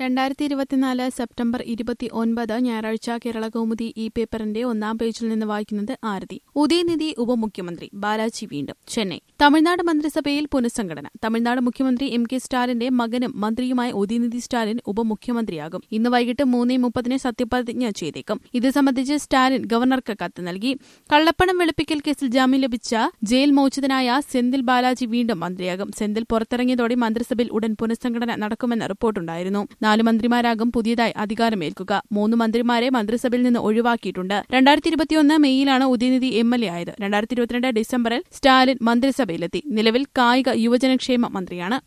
രണ്ടായിരത്തി ഇരുപത്തിനാല് സെപ്റ്റംബർ ഇരുപത്തി ഒൻപത് ഞായറാഴ്ച കേരള കൗമുദി ഈ പേപ്പറിന്റെ ഒന്നാം പേജിൽ നിന്ന് വായിക്കുന്നത് ആരതി ഉദയനിധി ഉപമുഖ്യമന്ത്രി ബാലാജി വീണ്ടും ചെന്നൈ തമിഴ്നാട് മന്ത്രിസഭയിൽ പുനഃസംഘടന തമിഴ്നാട് മുഖ്യമന്ത്രി എം കെ സ്റ്റാലിന്റെ മകനും മന്ത്രിയുമായ ഉദയനിധി സ്റ്റാലിൻ ഉപമുഖ്യമന്ത്രിയാകും ഇന്ന് വൈകിട്ട് മൂന്നേ മുപ്പതിന് സത്യപ്രതിജ്ഞ ചെയ്തേക്കും ഇത് സംബന്ധിച്ച് സ്റ്റാലിൻ ഗവർണർക്ക് കത്ത് നൽകി കള്ളപ്പണം വെളുപ്പിക്കൽ കേസിൽ ജാമ്യം ലഭിച്ച ജയിൽ മോചിതനായ സെന്തിൽ ബാലാജി വീണ്ടും മന്ത്രിയാകും സെന്തിൽ പുറത്തിറങ്ങിയതോടെ മന്ത്രിസഭയിൽ ഉടൻ പുനഃസംഘടന നടക്കുമെന്ന് റിപ്പോർട്ടുണ്ടായിരുന്നു നാല് മന്ത്രിമാരാകും പുതിയതായി അധികാരമേൽക്കുക മൂന്ന് മന്ത്രിമാരെ മന്ത്രിസഭയിൽ നിന്ന് ഒഴിവാക്കിയിട്ടുണ്ട് രണ്ടായിരത്തി ഇരുപത്തിയൊന്ന് മെയ്യിലാണ് ഉദയനിധി എം എൽ എ ആയത് രണ്ടായിരത്തി ഇരുപത്തിരണ്ട് ഡിസംബറിൽ സ്റ്റാലിൻ മന്ത്രിസഭയിലെത്തി നിലവിൽ കായിക യുവജനക്ഷേമ മന്ത്രിയാണ്